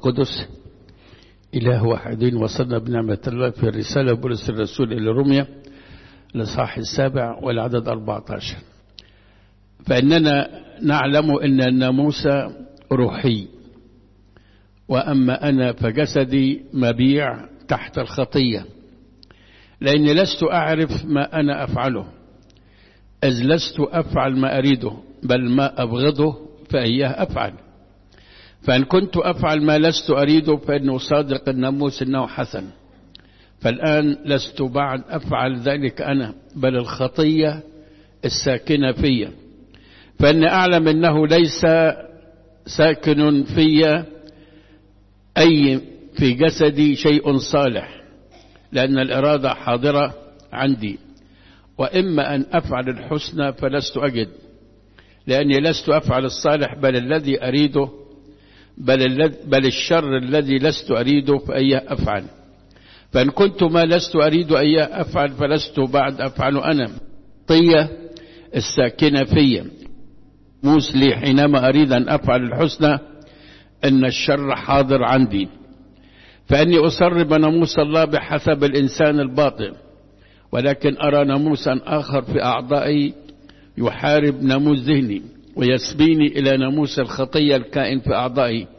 القدس إله واحدين وصلنا بنعمة الله في الرسالة بولس الرسول إلى روميا الإصحاح السابع والعدد 14 فإننا نعلم أن الناموس روحي وأما أنا فجسدي مبيع تحت الخطية لأني لست أعرف ما أنا أفعله إذ لست أفعل ما أريده بل ما أبغضه فإياه أفعل فإن كنت أفعل ما لست أريده فإنه صادق الناموس إنه حسن فالآن لست بعد أفعل ذلك أنا بل الخطية الساكنة في فإني أعلم أنه ليس ساكن في أي في جسدي شيء صالح لأن الإرادة حاضرة عندي وإما أن أفعل الحسنى فلست أجد لأني لست أفعل الصالح بل الذي أريده بل, بل الشر الذي لست أريده فأيه أفعل فإن كنت ما لست أريد أن أفعل فلست بعد أفعل أنا طية الساكنة في موسلي حينما أريد أن أفعل الحسنى أن الشر حاضر عندي فأني أصرب ناموس الله بحسب الإنسان الباطن ولكن أرى ناموسا آخر في أعضائي يحارب ناموس ذهني ويسبيني إلى ناموس الخطية الكائن في أعضائي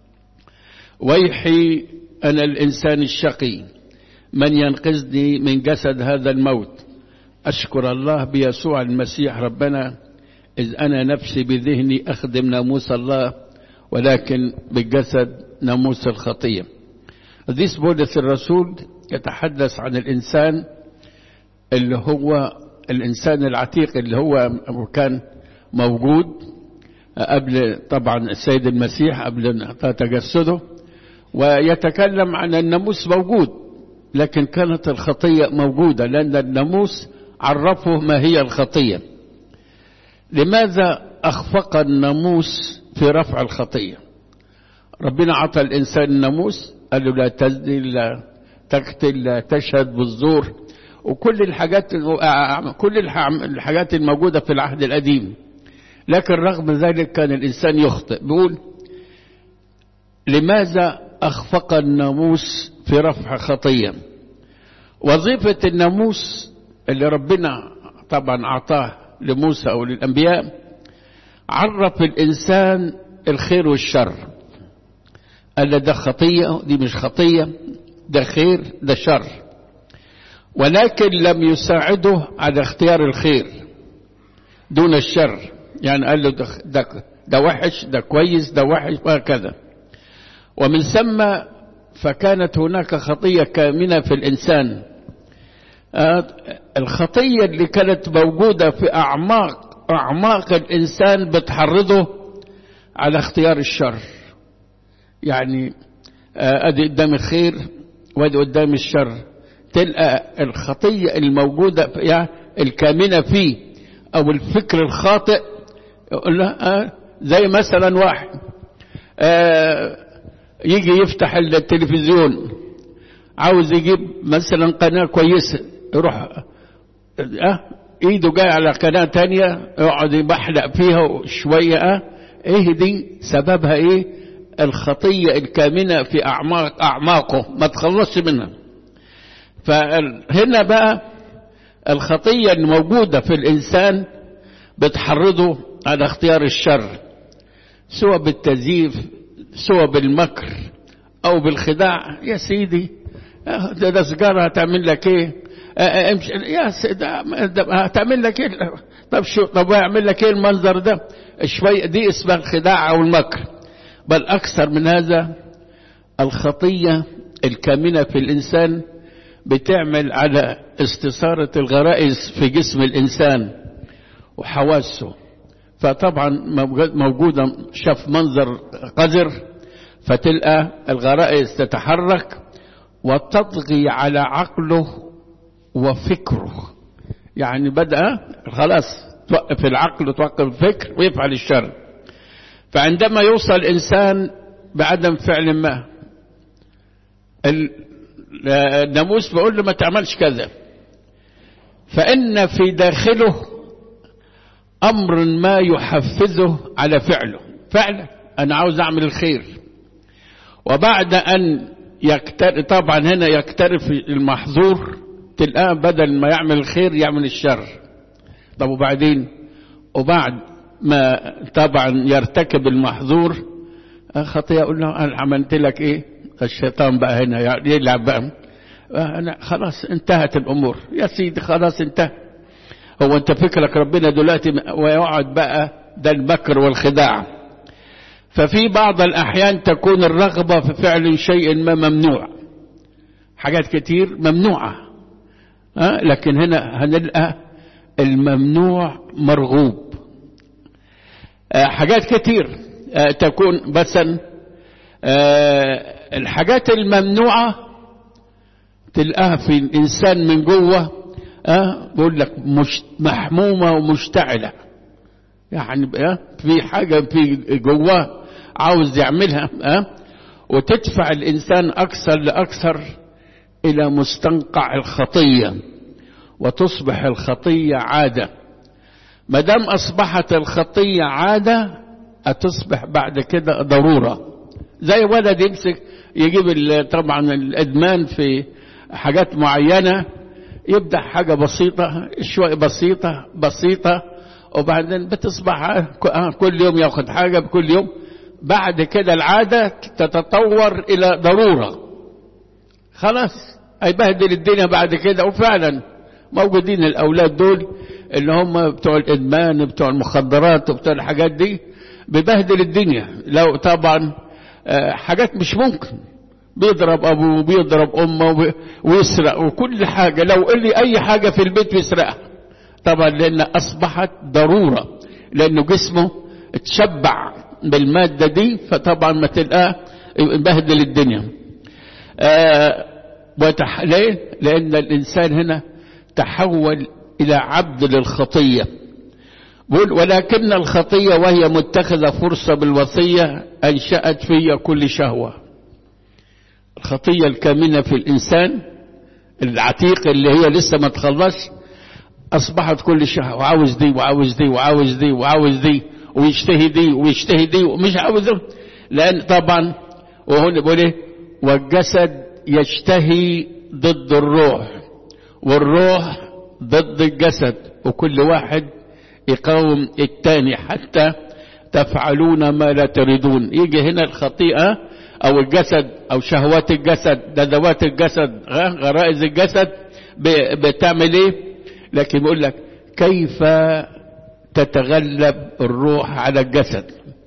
ويحي أنا الإنسان الشقي من ينقذني من جسد هذا الموت أشكر الله بيسوع المسيح ربنا إذ أنا نفسي بذهني أخدم ناموس الله ولكن بالجسد ناموس الخطية This بولس الرسول يتحدث عن الإنسان اللي هو الإنسان العتيق اللي هو كان موجود قبل طبعا السيد المسيح قبل تجسده ويتكلم عن الناموس موجود لكن كانت الخطية موجودة لأن الناموس عرفه ما هي الخطية لماذا أخفق الناموس في رفع الخطية ربنا عطى الإنسان الناموس قال له لا تزني لا تقتل لا تشهد بالزور وكل الحاجات كل الحاجات الموجودة في العهد القديم لكن رغم ذلك كان الإنسان يخطئ بيقول لماذا أخفق الناموس في رفع خطية وظيفة الناموس اللي ربنا طبعا أعطاه لموسى أو للأنبياء عرف الإنسان الخير والشر قال ده خطية دي مش خطية ده خير ده شر ولكن لم يساعده على اختيار الخير دون الشر يعني قال له ده, ده, ده وحش ده كويس ده وحش وهكذا ومن ثم فكانت هناك خطية كامنة في الإنسان الخطية اللي كانت موجودة في أعماق أعماق الإنسان بتحرضه على اختيار الشر يعني أدي قدام الخير وأدي قدام الشر تلقى الخطية الموجودة يعني الكامنة فيه أو الفكر الخاطئ يقول له آه زي مثلا واحد آه يجي يفتح التلفزيون عاوز يجيب مثلا قناة كويسة يروح اه ايده جاي على قناة تانية يقعد يبحلق فيها شوية اه ايه دي سببها ايه الخطية الكامنة في اعماق اعماقه ما تخلصش منها فهنا بقى الخطية الموجودة في الانسان بتحرضه على اختيار الشر سواء بالتزييف سواء بالمكر او بالخداع يا سيدي ده, ده سجارة هتعمل لك ايه امشي يا سيدي هتعمل لك ايه طب شو طب هيعمل لك ايه المنظر ده شوية دي اسمها الخداع او المكر بل اكثر من هذا الخطية الكامنة في الانسان بتعمل على استثارة الغرائز في جسم الانسان وحواسه فطبعا موجودة شاف منظر قذر فتلقى الغرائز تتحرك وتطغي على عقله وفكره يعني بدأ خلاص توقف العقل وتوقف الفكر ويفعل الشر فعندما يوصل الإنسان بعدم فعل ما الناموس بيقول له ما تعملش كذا فإن في داخله أمر ما يحفزه على فعله فعلا أنا عاوز أعمل الخير وبعد أن يكتر طبعا هنا يكترف المحظور تلقاه بدل ما يعمل الخير يعمل الشر طب وبعدين وبعد ما طبعا يرتكب المحظور خطية أقول له أنا عملت لك إيه الشيطان بقى هنا يلعب بقى أنا خلاص انتهت الأمور يا سيدي خلاص انتهى هو أنت فكرك ربنا دلوقتي ويقعد بقى ده المكر والخداع ففي بعض الأحيان تكون الرغبة في فعل شيء ما ممنوع حاجات كتير ممنوعة أه؟ لكن هنا هنلقى الممنوع مرغوب أه حاجات كتير أه تكون مثلا الحاجات الممنوعة تلقاها في الإنسان من جوه أه بقول لك مش محمومة ومشتعلة يعني أه في حاجة في جواه عاوز يعملها أه وتدفع الإنسان أكثر لأكثر إلى مستنقع الخطية وتصبح الخطية عادة ما دام أصبحت الخطية عادة هتصبح بعد كده ضرورة زي ولد يمسك يجيب طبعا الإدمان في حاجات معينة يبدأ حاجة بسيطة شوية بسيطة بسيطة وبعدين بتصبح كل يوم ياخد حاجة كل يوم بعد كده العادة تتطور إلى ضرورة خلاص هيبهدل الدنيا بعد كده وفعلا موجودين الأولاد دول اللي هم بتوع الإدمان بتوع المخدرات وبتوع الحاجات دي ببهدل الدنيا لو طبعا حاجات مش ممكن بيضرب أبوه بيضرب أمه ويسرق وكل حاجة لو قال لي أي حاجة في البيت بيسرقها طبعا لأن أصبحت ضرورة لأنه جسمه اتشبع بالمادة دي فطبعا ما تلقاه يبهدل الدنيا آه وتح... ليه؟ لأن الإنسان هنا تحول إلى عبد للخطية بقول ولكن الخطية وهي متخذة فرصة بالوصية أنشأت في كل شهوة الخطية الكامنة في الإنسان العتيق اللي هي لسه ما تخلص أصبحت كل شهوة وعاوز دي وعاوز دي وعاوز دي وعاوز دي ويشتهي دي ويشتهي دي ومش عاوز دي لأن طبعا وهنا بيقول ايه والجسد يشتهي ضد الروح والروح ضد الجسد وكل واحد يقاوم التاني حتى تفعلون ما لا تريدون يجي هنا الخطيئة او الجسد او شهوات الجسد ندوات الجسد غرائز الجسد بتعمل ايه لكن بيقول لك كيف تتغلب الروح على الجسد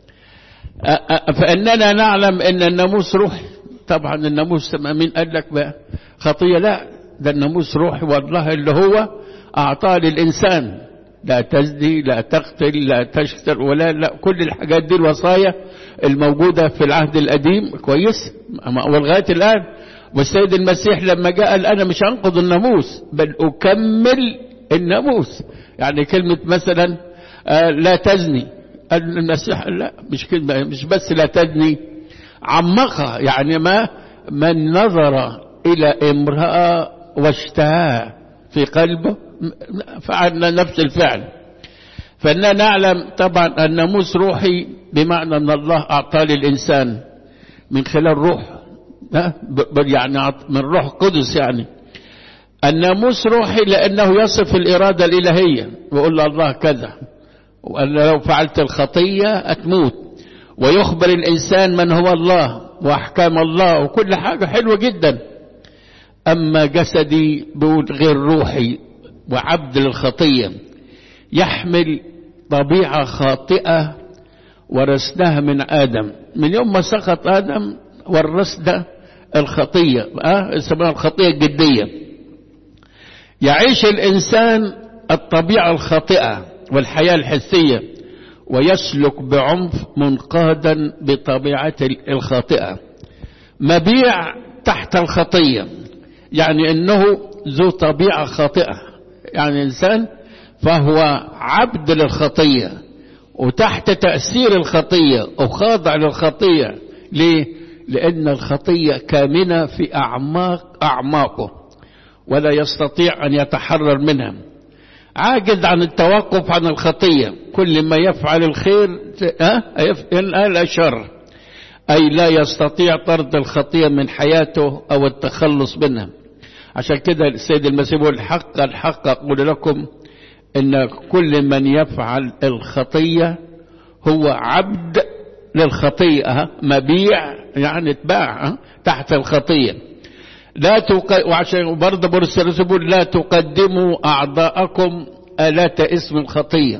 فاننا نعلم ان الناموس روح طبعا الناموس مين قال لك بقى خطيه لا ده الناموس روح والله اللي هو اعطاه للانسان لا تزني لا تقتل لا تشتر ولا لا كل الحاجات دي الوصايا الموجودة في العهد القديم كويس ولغاية الآن والسيد المسيح لما جاء قال أنا مش أنقض الناموس بل أكمل الناموس يعني كلمة مثلا آه لا تزني قال المسيح لا مش كلمة مش بس لا تزني عمقها يعني ما من نظر إلى امرأة واشتهاها في قلبه فعلنا نفس الفعل فإننا نعلم طبعا الناموس روحي بمعنى أن الله أعطاه للإنسان من خلال روح يعني من روح قدس يعني الناموس روحي لأنه يصف الإرادة الإلهية ويقول الله كذا وقال لو فعلت الخطية أتموت ويخبر الإنسان من هو الله وأحكام الله وكل حاجة حلوة جدا أما جسدي بقول غير روحي وعبد للخطية يحمل طبيعة خاطئة ورثناها من آدم من يوم ما سقط آدم ورثنا الخطية أه؟ اسمها الخطية الجدية يعيش الإنسان الطبيعة الخاطئة والحياة الحسية ويسلك بعنف منقادا بطبيعته الخاطئة مبيع تحت الخطية يعني انه ذو طبيعة خاطئة يعني انسان فهو عبد للخطية وتحت تأثير الخطية وخاضع للخطية ليه؟ لأن الخطية كامنة في أعماق أعماقه ولا يستطيع أن يتحرر منها عاجز عن التوقف عن الخطية كل ما يفعل الخير ينقل الشر أي لا يستطيع طرد الخطية من حياته أو التخلص منها عشان كده السيد المسيح يقول الحق الحق أقول لكم إن كل من يفعل الخطية هو عبد للخطيئة مبيع يعني اتباع تحت الخطية لا تق... وعشان برضه بولس يقول لا تقدموا أعضاءكم آلات اسم الخطية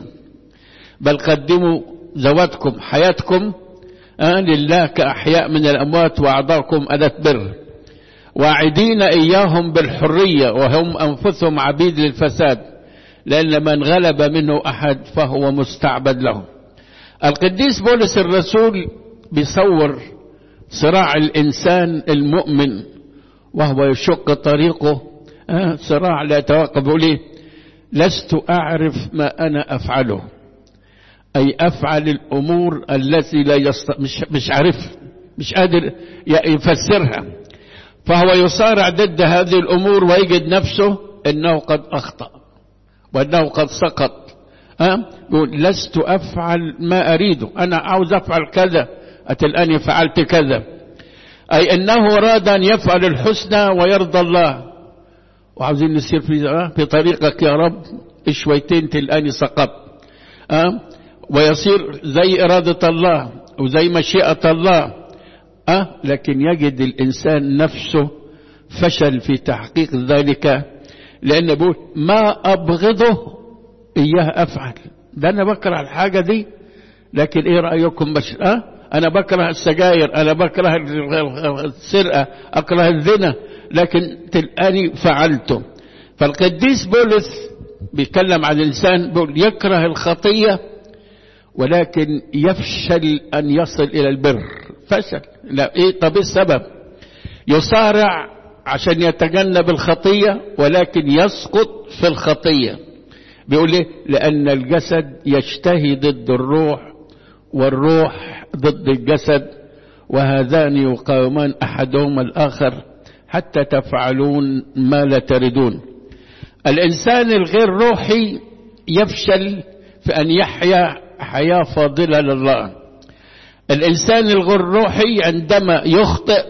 بل قدموا ذواتكم حياتكم آه لله كأحياء من الأموات وأعضاءكم آلة بر واعدين إياهم بالحرية وهم أنفسهم عبيد للفساد لأن من غلب منه أحد فهو مستعبد له القديس بولس الرسول بيصور صراع الإنسان المؤمن وهو يشق طريقه آه صراع لا يتوقف يقول إيه لست أعرف ما أنا أفعله أي أفعل الأمور التي لا يست... مش, مش عارف مش قادر يفسرها فهو يصارع ضد هذه الأمور ويجد نفسه أنه قد أخطأ وأنه قد سقط أه؟ يقول لست أفعل ما أريده أنا عاوز أفعل كذا أتلأني فعلت كذا أي أنه أراد أن يفعل الحسنى ويرضى الله وعاوزين نسير في, أه؟ في طريقك يا رب شويتين تلقاني سقط أه؟ ويصير زي إرادة الله وزي مشيئة الله أه لكن يجد الإنسان نفسه فشل في تحقيق ذلك لأن بقول ما أبغضه إياه أفعل ده أنا بكره الحاجة دي لكن إيه رأيكم بش أه أنا بكره السجاير أنا بكره السرقة أكره الزنا لكن تلقاني فعلته فالقديس بولس بيتكلم عن الإنسان بيقول يكره الخطية ولكن يفشل أن يصل إلى البر فشل لا إيه طب السبب يصارع عشان يتجنب الخطية ولكن يسقط في الخطية بيقول ليه لأن الجسد يشتهي ضد الروح والروح ضد الجسد وهذان يقاومان أحدهما الآخر حتى تفعلون ما لا تردون الإنسان الغير روحي يفشل في أن يحيا حياة فاضلة لله الإنسان الغير روحي عندما يخطئ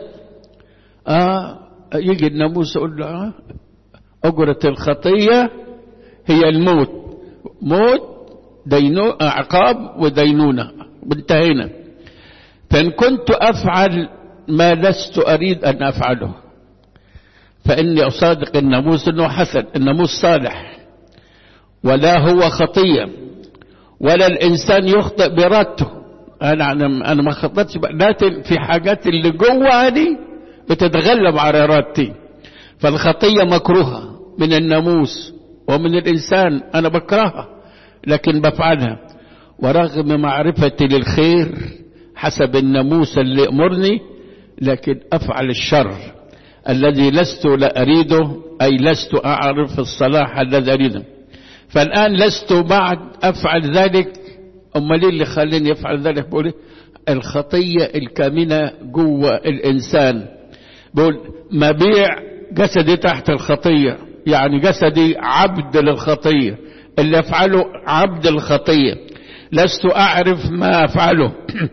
آه يجي الناموس يقول له آه أجرة الخطية هي الموت موت دينو عقاب ودينونة انتهينا فإن كنت أفعل ما لست أريد أن أفعله فإني أصادق الناموس أنه حسن الناموس صالح ولا هو خطية ولا الإنسان يخطئ بإرادته أنا أنا ما خططتش لكن في حاجات اللي جوه دي بتتغلب على إرادتي فالخطية مكروهة من الناموس ومن الإنسان أنا بكرهها لكن بفعلها ورغم معرفتي للخير حسب الناموس اللي أمرني لكن أفعل الشر الذي لست لا أريده أي لست أعرف الصلاح الذي أريده فالآن لست بعد أفعل ذلك أما ليه اللي خليني أفعل ذلك بقول الخطية الكامنة جوه الإنسان بقول مبيع جسدي تحت الخطية يعني جسدي عبد للخطية اللي أفعله عبد الخطية لست أعرف ما أفعله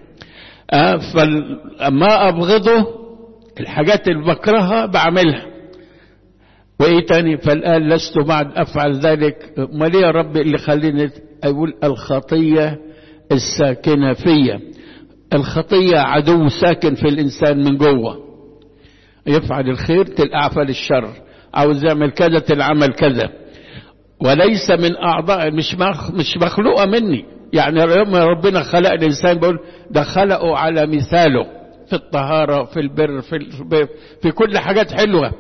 فما أبغضه الحاجات اللي بكرهها بعملها وايه تاني فالان لست بعد افعل ذلك ما ليه يا رب اللي خليني اقول الخطيه الساكنه فيا الخطيه عدو ساكن في الانسان من جوه يفعل الخير تلقى فعل الشر عاوز يعمل كذا تلعمل كذا وليس من اعضاء مش مخ مش مخلوقه مني يعني يوم ربنا خلق الانسان بيقول ده خلقه على مثاله في الطهاره في البر في في كل حاجات حلوه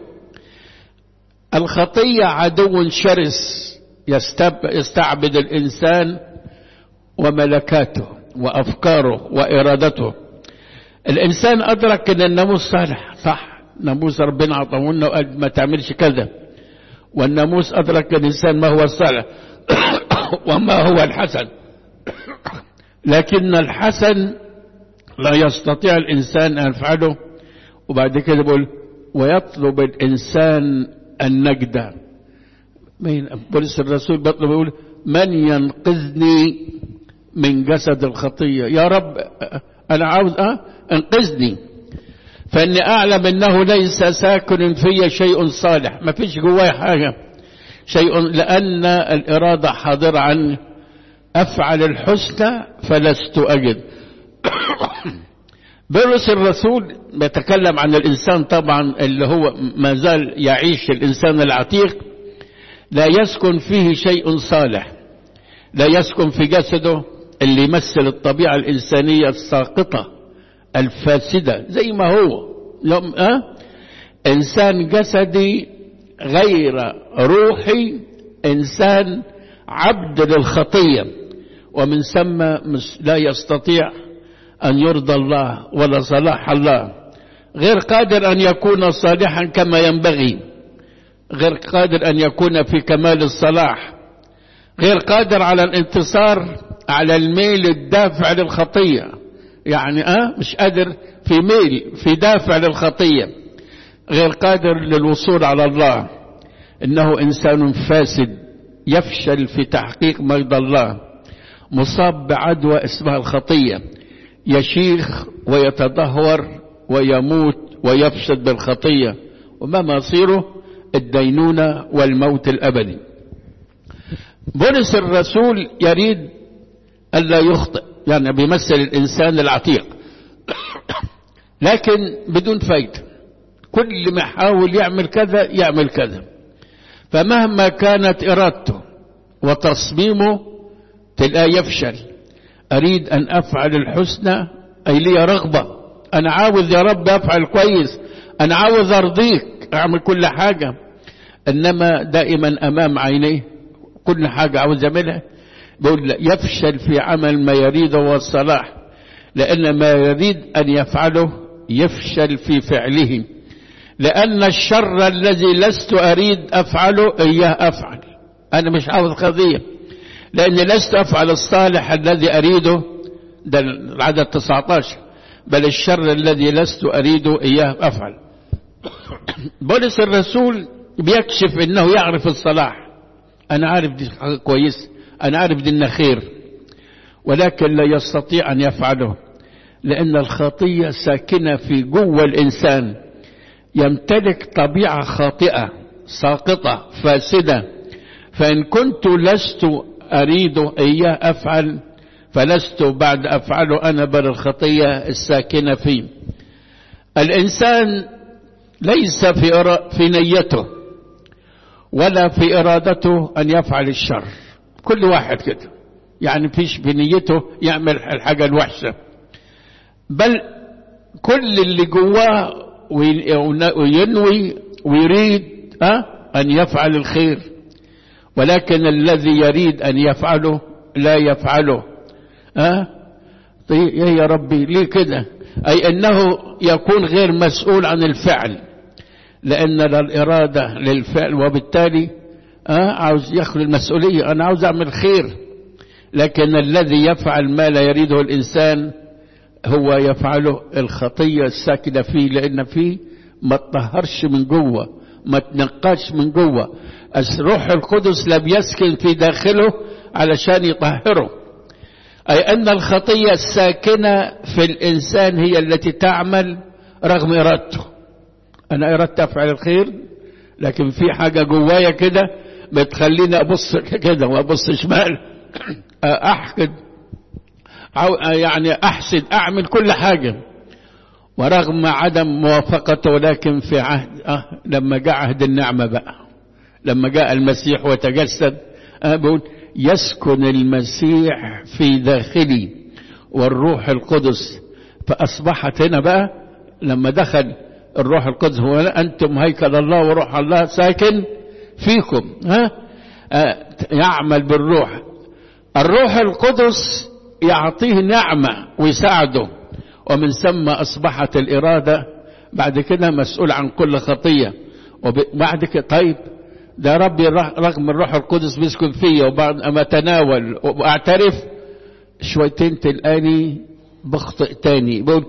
الخطية عدو شرس يستعبد الإنسان وملكاته وأفكاره وإرادته الإنسان أدرك أن الناموس صالح صح ناموس ربنا عطاهولنا وقال ما تعملش كذا والناموس أدرك الإنسان ما هو الصالح وما هو الحسن لكن الحسن لا يستطيع الإنسان أن يفعله وبعد كده بقول ويطلب الإنسان النجدة بولس الرسول بطلب يقول من ينقذني من جسد الخطية يا رب أنا عاوز أه انقذني فإني أعلم أنه ليس ساكن في شيء صالح ما فيش جواي حاجة شيء لأن الإرادة حاضرة عني أفعل الحسنى فلست أجد بولس الرسول بيتكلم عن الإنسان طبعا اللي هو ما زال يعيش الإنسان العتيق لا يسكن فيه شيء صالح لا يسكن في جسده اللي يمثل الطبيعة الإنسانية الساقطة الفاسدة زي ما هو لم أه؟ إنسان جسدي غير روحي إنسان عبد للخطية ومن ثم لا يستطيع أن يرضى الله ولا صلاح الله غير قادر أن يكون صالحا كما ينبغي غير قادر أن يكون في كمال الصلاح غير قادر على الانتصار على الميل الدافع للخطية يعني أه مش قادر في ميل في دافع للخطية غير قادر للوصول على الله إنه إنسان فاسد يفشل في تحقيق مجد الله مصاب بعدوى اسمها الخطية يشيخ ويتدهور ويموت ويفسد بالخطية وما مصيره الدينونة والموت الأبدي بولس الرسول يريد ألا يخطئ يعني بيمثل الإنسان العتيق لكن بدون فايدة كل ما يحاول يعمل كذا يعمل كذا فمهما كانت إرادته وتصميمه تلقاه يفشل أريد أن أفعل الحسنى أي لي رغبة أنا عاوز يا رب أفعل كويس أنا عاوز أرضيك أعمل كل حاجة إنما دائما أمام عينيه كل حاجة عاوز أعملها بيقول يفشل في عمل ما يريده والصلاح لأن ما يريد أن يفعله يفشل في فعله لأن الشر الذي لست أريد أفعله إياه أفعل أنا مش عاوز قضية لأني لست أفعل الصالح الذي أريده ده العدد 19 بل الشر الذي لست أريده إياه أفعل بولس الرسول بيكشف أنه يعرف الصلاح أنا عارف دي حاجة كويس أنا عارف دي إنها خير ولكن لا يستطيع أن يفعله لأن الخطية ساكنة في جوه الإنسان يمتلك طبيعة خاطئة ساقطة فاسدة فإن كنت لست أريد إياه أفعل فلست بعد أفعله أنا بل الخطية الساكنة فيه الإنسان ليس في, في نيته ولا في إرادته أن يفعل الشر كل واحد كده يعني فيش بنيته يعمل الحاجة الوحشة بل كل اللي جواه وينوي ويريد أه أن يفعل الخير ولكن الذي يريد أن يفعله لا يفعله أه طيب يا ربي ليه كده أي أنه يكون غير مسؤول عن الفعل لأن الإرادة للفعل وبالتالي أه عاوز ياخذ المسؤولية أنا عاوز أعمل خير لكن الذي يفعل ما لا يريده الإنسان هو يفعله الخطية الساكنة فيه لأن فيه ما تطهرش من جوه ما تنقاش من جوه الروح القدس لم يسكن في داخله علشان يطهره أي أن الخطية الساكنة في الإنسان هي التي تعمل رغم إرادته أنا أردت أفعل الخير لكن في حاجة جوايا كده بتخليني أبص كده وأبص شمال أحقد يعني أحسد أعمل كل حاجة ورغم عدم موافقته ولكن في عهد أه لما جاء عهد النعمة بقى لما جاء المسيح وتجسد أه بقول يسكن المسيح في داخلي والروح القدس فأصبحت هنا بقى لما دخل الروح القدس هو أنتم هيكل الله وروح الله ساكن فيكم ها أه يعمل بالروح الروح القدس يعطيه نعمة ويساعده ومن ثم أصبحت الإرادة بعد كده مسؤول عن كل خطية وبعد كده طيب ده ربي رغم الروح القدس بيسكن فيا وبعد أما أتناول وأعترف شويتين تلقاني بخطئ تاني بقول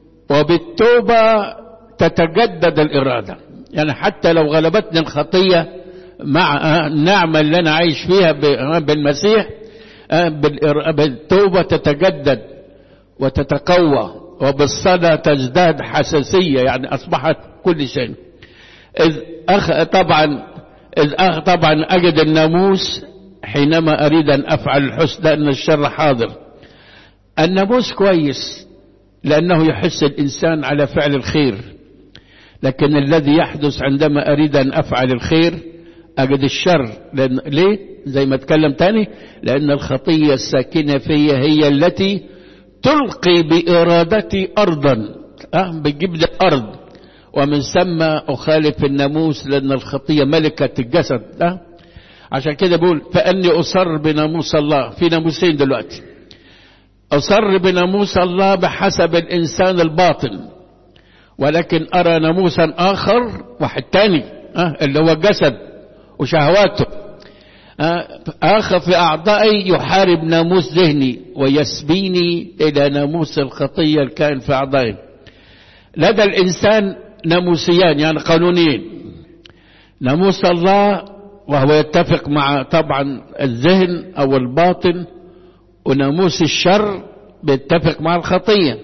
وبالتوبة تتجدد الإرادة يعني حتى لو غلبتني الخطية مع النعمة اللي أنا عايش فيها بالمسيح بالتوبة تتجدد وتتقوى وبالصلاة تزداد حساسية يعني أصبحت كل شيء إذ أخ طبعا إذ أخ طبعا أجد الناموس حينما أريد أن أفعل الحسن لأن الشر حاضر الناموس كويس لأنه يحس الإنسان على فعل الخير لكن الذي يحدث عندما أريد أن أفعل الخير أجد الشر لأن ليه زي ما اتكلم تاني لأن الخطية الساكنة في هي التي تلقي بإرادتي أرضا أه بتجيب لي أرض ومن ثم أخالف الناموس لأن الخطية ملكة الجسد أه عشان كده بقول فأني أصر بناموس الله في ناموسين دلوقتي أصر بناموس الله بحسب الإنسان الباطن ولكن أرى ناموسا آخر واحد تاني أه اللي هو الجسد وشهواته أه آخر في أعضائي يحارب ناموس ذهني ويسبيني إلى ناموس الخطية الكائن في أعضائي لدى الإنسان ناموسيان يعني قانونيين ناموس الله وهو يتفق مع طبعا الذهن أو الباطن وناموس الشر بيتفق مع الخطية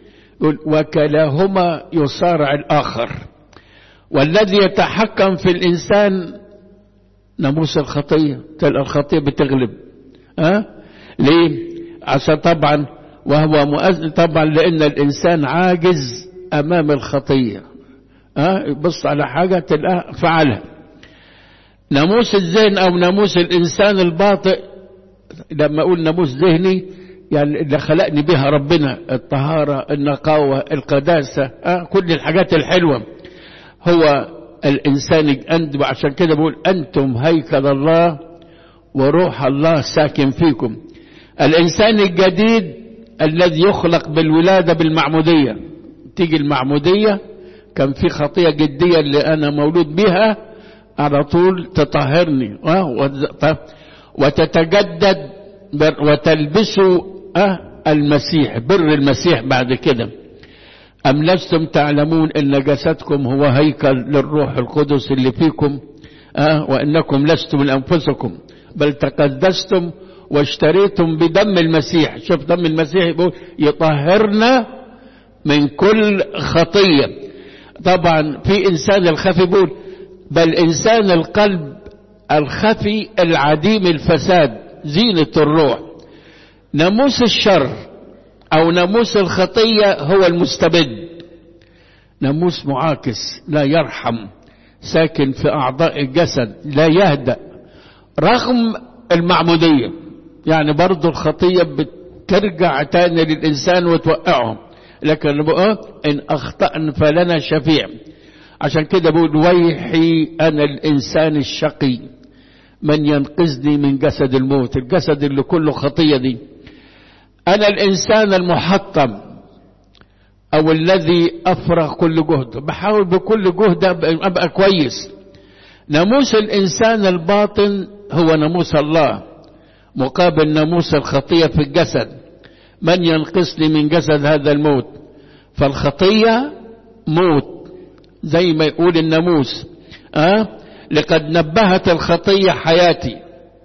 وكلاهما يصارع الآخر والذي يتحكم في الإنسان ناموس الخطية تلقى الخطية بتغلب أه؟ ليه عشان طبعا وهو مؤذن طبعا لأن الإنسان عاجز أمام الخطية أه؟ بص على حاجة تلقاه فعلها ناموس الذهن أو ناموس الإنسان الباطئ لما أقول ناموس ذهني يعني اللي خلقني بها ربنا الطهارة النقاوة القداسة أه؟ كل الحاجات الحلوة هو الإنسان أنت عشان كده بقول أنتم هيكل الله وروح الله ساكن فيكم الإنسان الجديد الذي يخلق بالولادة بالمعمودية تيجي المعمودية كان في خطية جدية اللي أنا مولود بها على طول تطهرني وتتجدد وتلبسوا المسيح بر المسيح بعد كده أم لستم تعلمون أن جسدكم هو هيكل للروح القدس اللي فيكم أه وأنكم لستم من أنفسكم بل تقدستم واشتريتم بدم المسيح شوف دم المسيح يقول يطهرنا من كل خطية طبعا في إنسان الخفي بيقول بل إنسان القلب الخفي العديم الفساد زينة الروح ناموس الشر أو ناموس الخطية هو المستبد ناموس معاكس لا يرحم ساكن في أعضاء الجسد لا يهدأ رغم المعمودية يعني برضو الخطية بترجع تاني للإنسان وتوقعهم لكن إن أخطأن فلنا شفيع عشان كده بقول ويحي أنا الإنسان الشقي من ينقذني من جسد الموت الجسد اللي كله خطية دي أنا الإنسان المحطم أو الذي أفرغ كل جهد بحاول بكل جهد أبقى كويس ناموس الإنسان الباطن هو ناموس الله مقابل ناموس الخطية في الجسد من ينقذني من جسد هذا الموت فالخطية موت زي ما يقول الناموس أه؟ لقد نبهت الخطية حياتي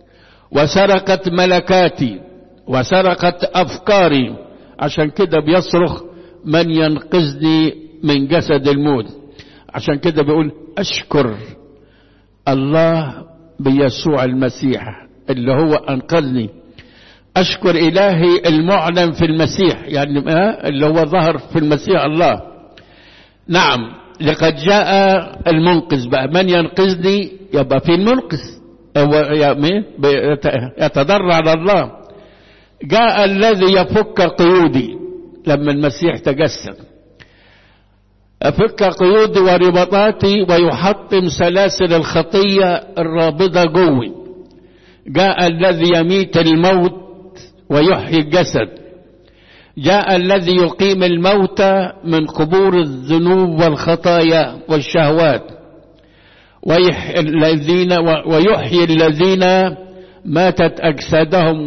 وسرقت ملكاتي وسرقت أفكاري عشان كده بيصرخ من ينقذني من جسد الموت عشان كده بيقول أشكر الله بيسوع المسيح اللي هو أنقذني أشكر إلهي المعلن في المسيح يعني اللي هو ظهر في المسيح الله نعم لقد جاء المنقذ بقى من ينقذني يبقى في المنقذ هو يتضرع على الله جاء الذي يفك قيودي لما المسيح تجسد أفك قيودي ورباطاتي ويحطم سلاسل الخطية الرابضة جوي جاء الذي يميت الموت ويحيي الجسد جاء الذي يقيم الموتى من قبور الذنوب والخطايا والشهوات ويحيي الذين ويحيي الذين ماتت أجسادهم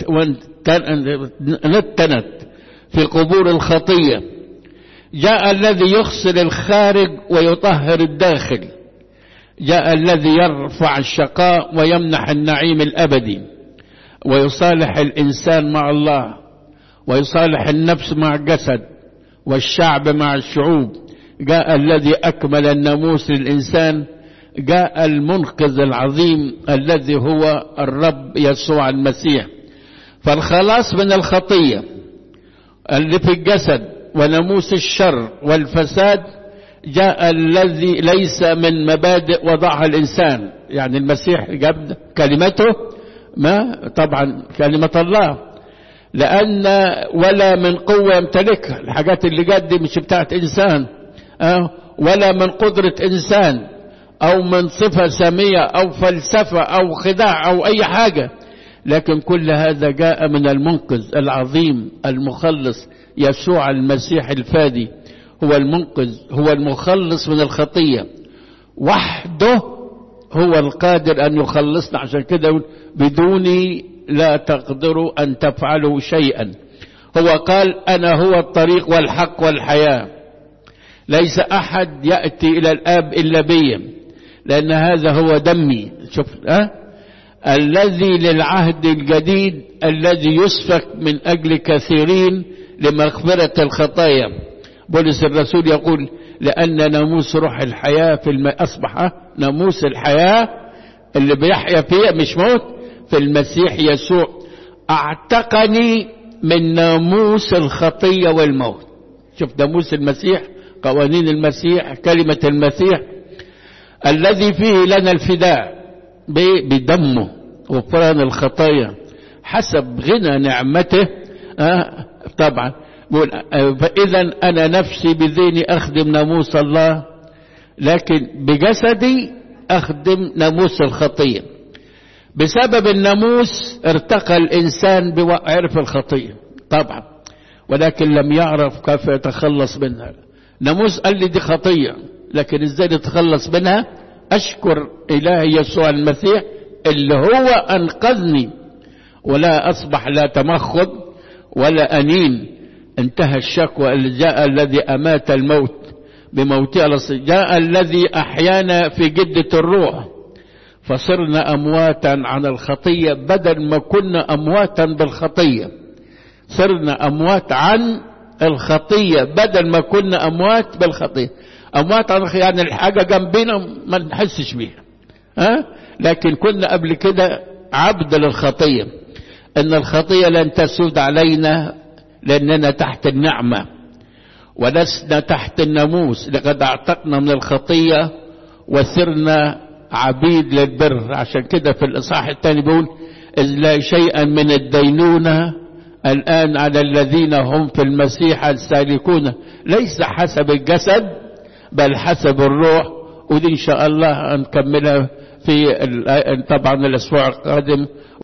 ونتنت في قبور الخطية جاء الذي يغسل الخارج ويطهر الداخل جاء الذي يرفع الشقاء ويمنح النعيم الأبدي ويصالح الإنسان مع الله ويصالح النفس مع الجسد والشعب مع الشعوب جاء الذي أكمل الناموس للإنسان جاء المنقذ العظيم الذي هو الرب يسوع المسيح فالخلاص من الخطية اللي في الجسد وناموس الشر والفساد جاء الذي ليس من مبادئ وضعها الإنسان يعني المسيح جاب كلمته ما طبعا كلمة الله لأن ولا من قوة يمتلكها الحاجات اللي جت دي مش بتاعت إنسان أه ولا من قدرة إنسان أو من صفة سامية أو فلسفة أو خداع أو أي حاجة لكن كل هذا جاء من المنقذ العظيم المخلص يسوع المسيح الفادي هو المنقذ هو المخلص من الخطية وحده هو القادر أن يخلصنا عشان كده بدوني لا تقدروا أن تفعلوا شيئا هو قال أنا هو الطريق والحق والحياة ليس أحد يأتي إلى الآب إلا بي لأن هذا هو دمي شوف أه؟ الذي للعهد الجديد الذي يسفك من أجل كثيرين لمغفرة الخطايا بولس الرسول يقول لأن ناموس روح الحياة في الم... أصبح ناموس الحياة اللي بيحيا فيه مش موت في المسيح يسوع اعتقني من ناموس الخطية والموت شوف ناموس المسيح قوانين المسيح كلمة المسيح الذي فيه لنا الفداء بدمه غفران الخطايا حسب غنى نعمته آه طبعا فإذا أنا نفسي بذهني أخدم ناموس الله لكن بجسدي أخدم ناموس الخطية بسبب الناموس ارتقى الإنسان بوعرف الخطية طبعا ولكن لم يعرف كيف يتخلص منها ناموس قال لي دي خطية لكن ازاي نتخلص منها أشكر إلهي يسوع المسيح اللي هو أنقذني ولا أصبح لا تمخض ولا أنين انتهى الشكوى اللي جاء الذي أمات الموت بموته جاء الذي أحيانا في جدة الروح فصرنا أمواتا عن الخطية بدل ما كنا أمواتا بالخطية صرنا أموات عن الخطية بدل ما كنا أموات بالخطية أموات عن الخطية يعني الحاجة جنبنا ما نحسش بيها ها؟ لكن كنا قبل كده عبد للخطية إن الخطية لن تسود علينا لأننا تحت النعمة ولسنا تحت الناموس لقد اعتقنا من الخطية وصرنا عبيد للبر عشان كده في الإصحاح الثاني بيقول إذ لا شيئا من الدينونة الآن على الذين هم في المسيح السالكون ليس حسب الجسد بل حسب الروح ودي إن شاء الله هنكملها في طبعا الأسبوع القادم